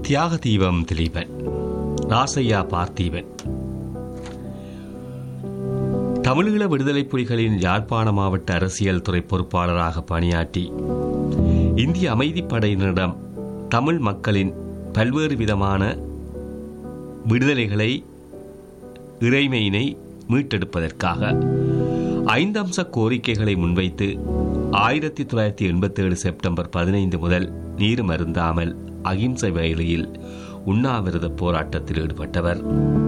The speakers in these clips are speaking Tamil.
தியாக தீபம் திலீபன் ராசையா பார்த்தீபன் தமிழீழ விடுதலை புலிகளின் யாழ்ப்பாண மாவட்ட அரசியல் துறை பொறுப்பாளராக பணியாற்றி இந்திய அமைதிப்படையினரிடம் தமிழ் மக்களின் பல்வேறு விதமான விடுதலைகளை இறைமையினை மீட்டெடுப்பதற்காக ஐந்தம்ச கோரிக்கைகளை முன்வைத்து ஆயிரத்தி தொள்ளாயிரத்தி எண்பத்தேழு செப்டம்பர் பதினைந்து முதல் நீர் மருந்தாமல் அகிம்சை வயலில் உண்ணாவிரத போராட்டத்தில் ஈடுபட்டவர்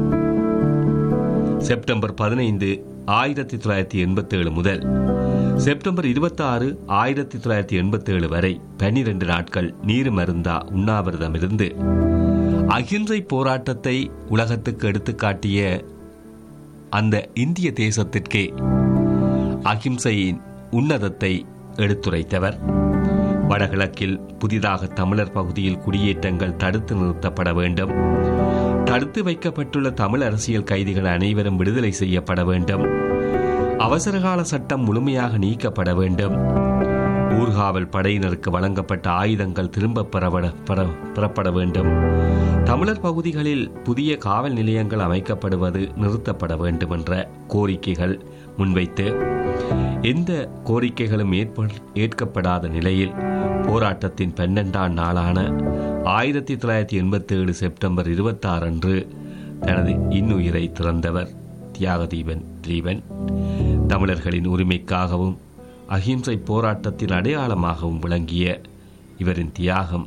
செப்டம்பர் பதினைந்து ஆயிரத்தி தொள்ளாயிரத்தி எண்பத்தேழு முதல் செப்டம்பர் இருபத்தாறு ஆயிரத்தி தொள்ளாயிரத்தி எண்பத்தேழு வரை பன்னிரண்டு நாட்கள் நீர் மருந்தா உண்ணாவிரதமிருந்து அகிம்சை போராட்டத்தை உலகத்துக்கு எடுத்துக்காட்டிய அந்த இந்திய தேசத்திற்கே அகிம்சையின் உன்னதத்தை எடுத்துரைத்தவர் வடகிழக்கில் புதிதாக தமிழர் பகுதியில் குடியேற்றங்கள் தடுத்து நிறுத்தப்பட வேண்டும் தடுத்து வைக்கப்பட்டுள்ள தமிழ் அரசியல் கைதிகள் அனைவரும் விடுதலை செய்யப்பட வேண்டும் அவசரகால சட்டம் முழுமையாக நீக்கப்பட வேண்டும் ஊர்காவல் படையினருக்கு வழங்கப்பட்ட ஆயுதங்கள் திரும்ப பெறப்பட பெற- பெறப்பட வேண்டும் தமிழர் பகுதிகளில் புதிய காவல் நிலையங்கள் அமைக்கப்படுவது நிறுத்தப்பட வேண்டும் என்ற கோரிக்கைகள் முன்வைத்து எந்த கோரிக்கைகளும் ஏற்ப- ஏற்கப்படாத நிலையில் போராட்டத்தின் பன்னெண்டாம் நாளான ஆயிரத்தி தொள்ளாயிரத்தி எண்பத்தி ஏழு செப்டம்பர் இருபத்தாறு அன்று தனது இன்னுயிரை துறந்தவர் தியாகதீபன் திலீபன் தமிழர்களின் உரிமைக்காகவும் அகிம்சை போராட்டத்தின் அடையாளமாகவும் விளங்கிய இவரின் தியாகம்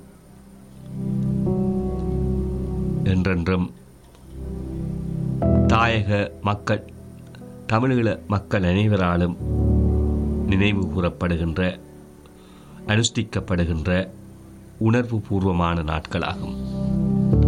என்றென்றும் தாயக மக்கள் தமிழீழ மக்கள் அனைவராலும் நினைவு கூறப்படுகின்ற அனுஷ்டிக்கப்படுகின்ற உணர்வு பூர்வமான நாட்களாகும்